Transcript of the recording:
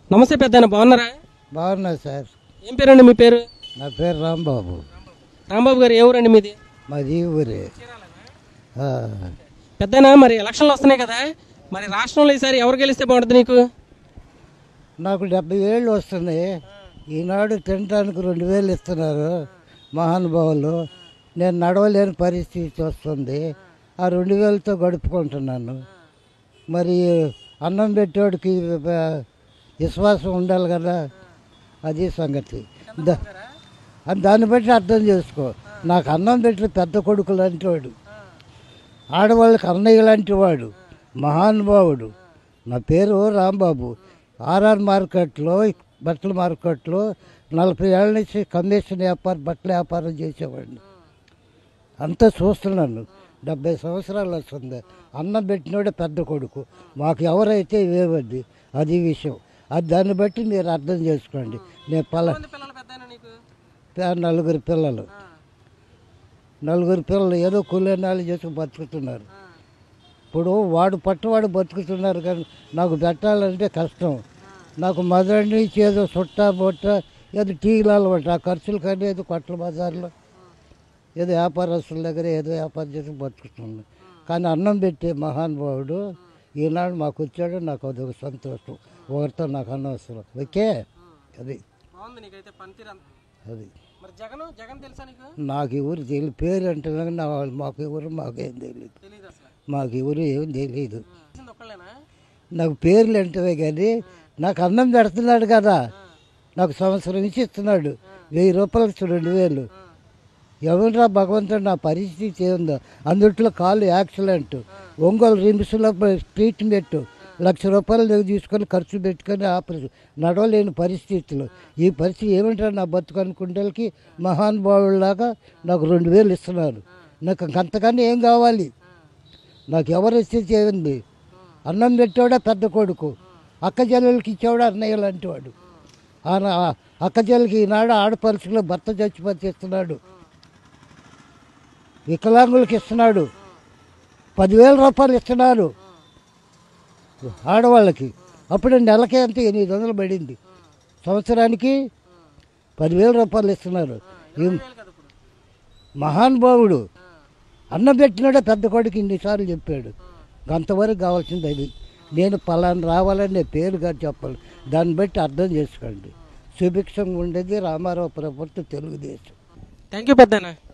నమస్తే పెద్ద బాగున్నారా బాగున్నా సార్ ఏం పేరండి మీ పేరు నా పేరు రాంబాబు రాంబాబు గారు ఏ ఊరండి మీది మాది ఈ ఊరే ఆ, పెద్దనా మరి ఎలక్షన్లు వస్తున్నాయి కదా మరి రాష్ట్రంలో ఈసారి ఎవరు గెలిస్తే బాగుంటుంది నీకు నాకు డెబ్బై ఏళ్ళు వస్తున్నాయి ఈనాడు తినడానికి రెండు వేలు ఇస్తున్నారు మహానుభావులు నేను నడవలేని పరిస్థితి వస్తుంది ఆ రెండు వేలతో గడుపుకుంటున్నాను మరి అన్నం పెట్టేవాడికి ఆ, విశ్వాసం ఉండాలి కదా అది సంగతి దా- అది దాన్ని బట్టి అర్థం చేసుకో నాకు అన్నం పెట్టిన పెద్ద కొడుకు లాంటి వాడు ఆడవాళ్ళకి అన్నయ్య లాంటి వాడు మహానుభావుడు నా పేరు రాంబాబు ఆర్ఆర్ మార్కెట్లో బట్టల మార్కెట్లో నలభై ఏళ్ళ నుంచి కమిషన్ వ్యాపారం బట్టల వ్యాపారం చేసేవాడిని అంతా చూస్తున్నాను డెబ్బై సంవత్సరాలు వస్తుంది అన్నం పెట్టినోడే పెద్ద కొడుకు మాకు ఎవరైతే ఇవేవద్ది అది విషయం అది దాన్ని బట్టి మీరు అర్థం చేసుకోండి నేను పల పిల్లలు పెద్ద నీకు పే- నలుగురు పిల్లలు నలుగురు పిల్లలు ఏదో కూలీనాలు చేసి బతుకుతున్నారు ఇప్పుడు వాడు పట్టువాడు బతుకుతున్నారు కానీ నాకు పెట్టాలంటే కష్టం నాకు మొదటి నుంచి ఏదో చుట్ట బొట్ట ఏదో టీలు అలవాటు ఆ ఖర్చులు కానీ ఏదో కొట్ల బజార్లో ఏదో వ్యాపారస్తుల దగ్గర ఏదో వ్యాపారం చేసి బతుకుతుంది కానీ అన్నం పెట్టే మహానుభావుడు ఈనాడు మాకు వచ్చాడు నాకు అదొక సంతోషం ఒకరితో నాకు అనవసరం ఓకే అది బాగుంది నీకైతే పనితీరు అంత అది మరి జగన్ జగన్ తెలుసా నీకు నాకు ఎవరు తెలియదు పేరు అంటే నా వాళ్ళు మాకు ఎవరు మాకేం తెలియదు తెలియదు అసలు మాకు ఎవరు ఏం తెలియదు తెలిసింది ఒక్కళ్ళేనా నాకు పేర్లు అంటవే కానీ నాకు అన్నం పెడుతున్నాడు కదా నాకు సంవత్సరం నుంచి ఇస్తున్నాడు వెయ్యి రూపాయలకు రెండు వేలు ఎవరురా భగవంతుడు నా పరిస్థితి ఏందో అందుట్లో కాలు యాక్సిడెంట్ ఒంగోలు రిమ్స్లో ట్రీట్మెంట్ లక్ష రూపాయలు దగ్గర తీసుకొని ఖర్చు పెట్టుకొని ఆపరేషన్ నడవలేని పరిస్థితులు ఈ పరిస్థితి ఏమంటారు నా బతుకు అనుకుంటలకి మహానుభావులాగా నాకు రెండు వేలు ఇస్తున్నారు నాకు అంతకన్నా ఏం కావాలి నాకు ఎవరు ఇస్తే చేయండి అన్నం పెట్టేవాడే పెద్ద కొడుకు అక్క చెల్లెలకి ఇచ్చేవాడు అన్నయ్య లాంటి వాడు ఆయన అక్క చెల్లెలకి ఈనాడు ఆడపరుచులో భర్త చచ్చిపోతే ఇస్తున్నాడు వికలాంగులకి ఇస్తున్నాడు పదివేల రూపాయలు ఇస్తున్నారు ఆడవాళ్ళకి అప్పుడు నెలకి అంత ఎనిమిది వందలు పడింది సంవత్సరానికి పదివేల రూపాయలు ఇస్తున్నారు ఈ మహానుభావుడు అన్నం పెట్టినాడే పెద్ద కొడుకు ఇన్నిసార్లు చెప్పాడు అంతవరకు కావాల్సింది అది నేను పలానా రావాలని నేను పేరుగా చెప్పాలి దాన్ని బట్టి అర్థం చేసుకోండి సుభిక్షంగా ఉండేది రామారావు ప్రభుత్వం తెలుగుదేశం థ్యాంక్ యూ పెద్దనా